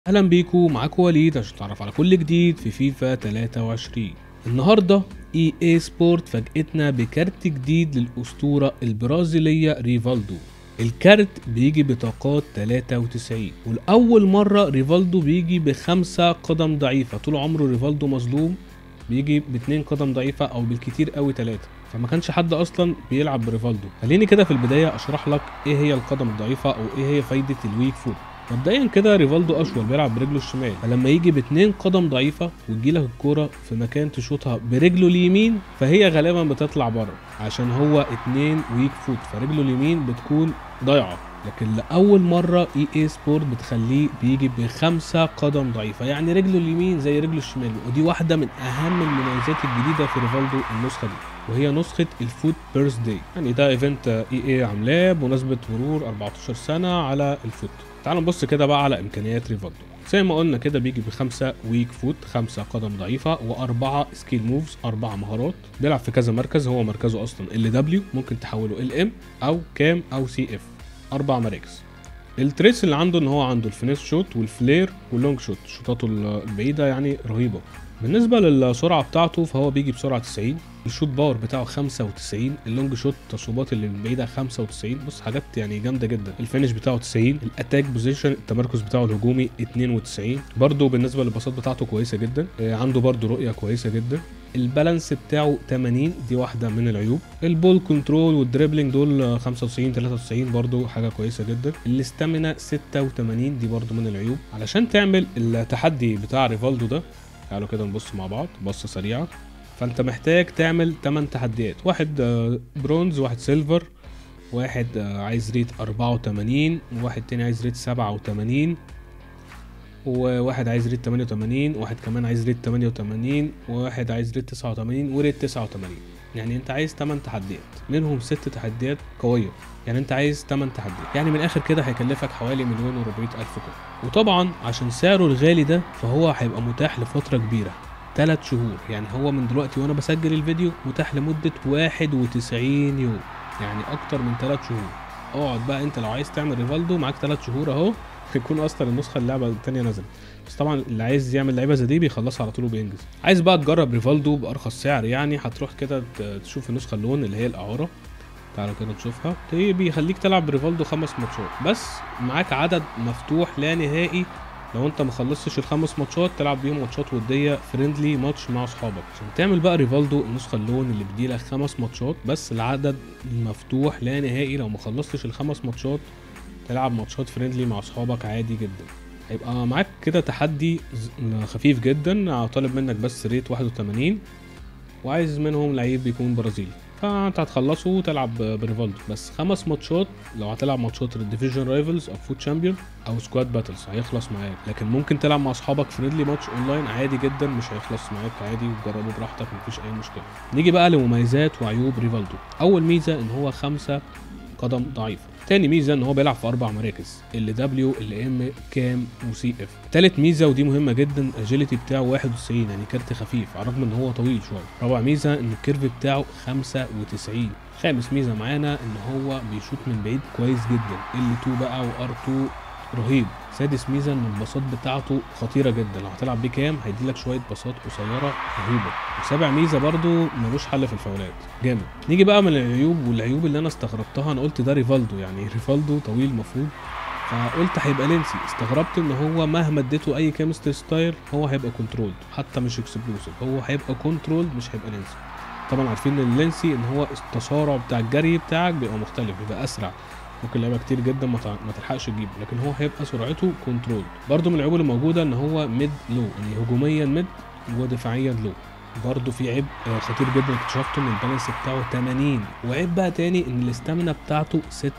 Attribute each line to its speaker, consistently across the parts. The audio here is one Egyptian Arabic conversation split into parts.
Speaker 1: اهلا بيكم معاكم وليد عشان تعرف على كل جديد في فيفا 23 النهارده اي اي سبورت فاجئتنا بكارت جديد للاسطوره البرازيليه ريفالدو الكارت بيجي بطاقات 93 والاول مره ريفالدو بيجي بخمسه قدم ضعيفه طول عمره ريفالدو مظلوم بيجي باتنين قدم ضعيفه او بالكتير قوي ثلاثه فما كانش حد اصلا بيلعب بريفالدو خليني كده في البدايه اشرح لك ايه هي القدم الضعيفه او ايه هي فايده الويك فوت مبدئيا كده ريفالدو اشول بيلعب برجله الشمال فلما يجي باتنين قدم ضعيفه وتجيلك الكوره في مكان تشوطها برجله اليمين فهي غالبا بتطلع بره عشان هو اتنين ويك فوت فرجله اليمين بتكون ضايعه لكن لاول مره اي اي سبورت بتخليه بيجي بخمسه قدم ضعيفه يعني رجله اليمين زي رجله الشمال ودي واحده من اهم المميزات الجديده في ريفالدو النسخه دي وهي نسخة الفوت بيرث داي يعني ده ايفنت اي اي عاملاه بمناسبة مرور 14 سنة على الفوت تعالوا نبص كده بقى على امكانيات ريفالدو زي ما قلنا كده بيجي بخمسة ويك فوت خمسة قدم ضعيفة وأربعة سكيل موفز أربع مهارات بيلعب في كذا مركز هو مركزه أصلا ال دبليو ممكن تحوله ال ام أو كام أو سي اف أربع مراكز التريس اللي عنده ان هو عنده الفينيس شوت والفلير واللونج شوت شوطاته البعيدة يعني رهيبة بالنسبة للسرعة بتاعته فهو بيجي بسرعة 90 الشوت باور بتاعه 95 اللونج شوت تصويبات اللي من بعيدة 95 بص حاجات يعني جامدة جدا الفينش بتاعه 90 الاتاك بوزيشن التمركز بتاعه الهجومي 92 برضه بالنسبة للباصات بتاعته كويسة جدا عنده برضه رؤية كويسة جدا البالانس بتاعه 80 دي واحدة من العيوب البول كنترول والدريبلينج دول 95 93 برضه حاجة كويسة جدا الاستامينا 86 دي برضه من العيوب علشان تعمل التحدي بتاع ريفالدو ده تعالوا كده نبص مع بعض بصة سريعة فانت محتاج تعمل 8 تحديات واحد برونز واحد سيلفر واحد عايز ريت 84 وواحد تاني عايز ريت 87 وواحد عايز ريت 88 وواحد كمان عايز ريت 88 وواحد عايز ريت 89 وريت 89 يعني انت عايز 8 تحديات منهم 6 تحديات قويه يعني انت عايز 8 تحديات يعني من الاخر كده هيكلفك حوالي مليون و400 الف كوين وطبعا عشان سعره الغالي ده فهو هيبقى متاح لفتره كبيره 3 شهور يعني هو من دلوقتي وانا بسجل الفيديو متاح لمده 91 يوم يعني اكتر من 3 شهور اقعد بقى انت لو عايز تعمل ريفالدو معاك 3 شهور اهو هيكون اصلا النسخه اللعبه الثانيه نزلت بس طبعا اللي عايز يعمل لعيبه زي دي بيخلصها على طول وبينجز عايز بقى تجرب ريفالدو بارخص سعر يعني هتروح كده تشوف النسخه اللون اللي هي الاعاره تعالوا كده نشوفها بيخليك تلعب بريفالدو خمس ماتشات بس معاك عدد مفتوح لا نهائي لو انت ما خلصتش الخمس ماتشات تلعب بيهم ماتشات وديه فريندلي ماتش مع اصحابك عشان تعمل بقى ريفالدو النسخه اللون اللي بيديلك خمس ماتشات بس العدد المفتوح لا نهائي لو ما خلصتش الخمس ماتشات تلعب ماتشات فريندلي مع اصحابك عادي جدا هيبقى معاك كده تحدي خفيف جدا طالب منك بس ريت 81 وعايز منهم لعيب بيكون برازيلي فانت هتخلصه وتلعب بريفالدو بس خمس ماتشات لو هتلعب ماتشات الديفيجن رايفلز او فوت شامبيون او سكواد باتلز هيخلص معاك لكن ممكن تلعب مع اصحابك فريندلي ماتش اونلاين عادي جدا مش هيخلص معاك عادي وتجربه براحتك مفيش اي مشكله نيجي بقى لمميزات وعيوب ريفالدو اول ميزه ان هو خمسة قدم ضعيفه تاني ميزه ان هو بيلعب في اربع مراكز ال دبليو ال ام كام وسي اف تالت ميزه ودي مهمه جدا اجيلتي بتاعه 91 يعني كارت خفيف على الرغم ان هو طويل شويه رابع ميزه ان الكيرف بتاعه 95 خامس ميزه معانا ان هو بيشوط من بعيد كويس جدا ال 2 بقى وار 2 رهيب سادس ميزه ان الباصات بتاعته خطيره جدا لو هتلعب بيه كام هيديلك شويه باصات قصيره رهيبه وسابع ميزه برضو ملوش حل في الفاولات جامد نيجي بقى من العيوب والعيوب اللي انا استغربتها انا قلت ده ريفالدو يعني ريفالدو طويل المفروض فقلت هيبقى لينسي استغربت ان هو مهما اديته اي كيمستري ستايل هو هيبقى كنترول حتى مش اكسبلوسيف هو هيبقى كنترول مش هيبقى لينسي طبعا عارفين ان اللينسي ان هو التسارع بتاع الجري بتاعك بيبقى مختلف بيبقى اسرع ممكن لعيبه كتير جدا ما تلحقش تجيبه لكن هو هيبقى سرعته كنترول برده من العيوب اللي موجوده ان هو ميد لو يعني هجوميا ميد ودفاعيا لو برضه في عيب خطير جدا اكتشفته ان البالانس بتاعه 80 وعيب بقى تاني ان الاستامينا بتاعته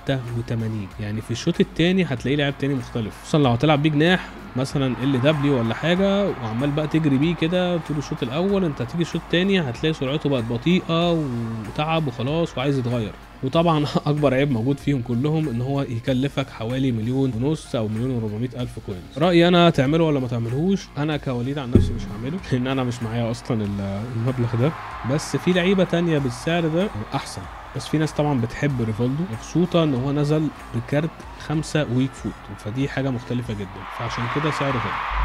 Speaker 1: 86 يعني في الشوط التاني هتلاقيه لعيب تاني مختلف خصوصا لو هتلعب بيه جناح مثلا ال دبليو ولا حاجه وعمال بقى تجري بيه كده طول الشوط الاول انت هتيجي الشوط التاني هتلاقي سرعته بقت بطيئه وتعب وخلاص وعايز يتغير وطبعا اكبر عيب موجود فيهم كلهم ان هو يكلفك حوالي مليون ونص او مليون و400 الف كوينز رايي انا تعمله ولا ما تعملهوش انا كوليد عن نفسي مش هعمله لان انا مش معايا اصلا المبلغ ده بس في لعيبه تانية بالسعر ده احسن بس في ناس طبعا بتحب ريفالدو مبسوطه ان هو نزل بكارت خمسة ويك فوت فدي حاجه مختلفه جدا فعشان كده سعره غالي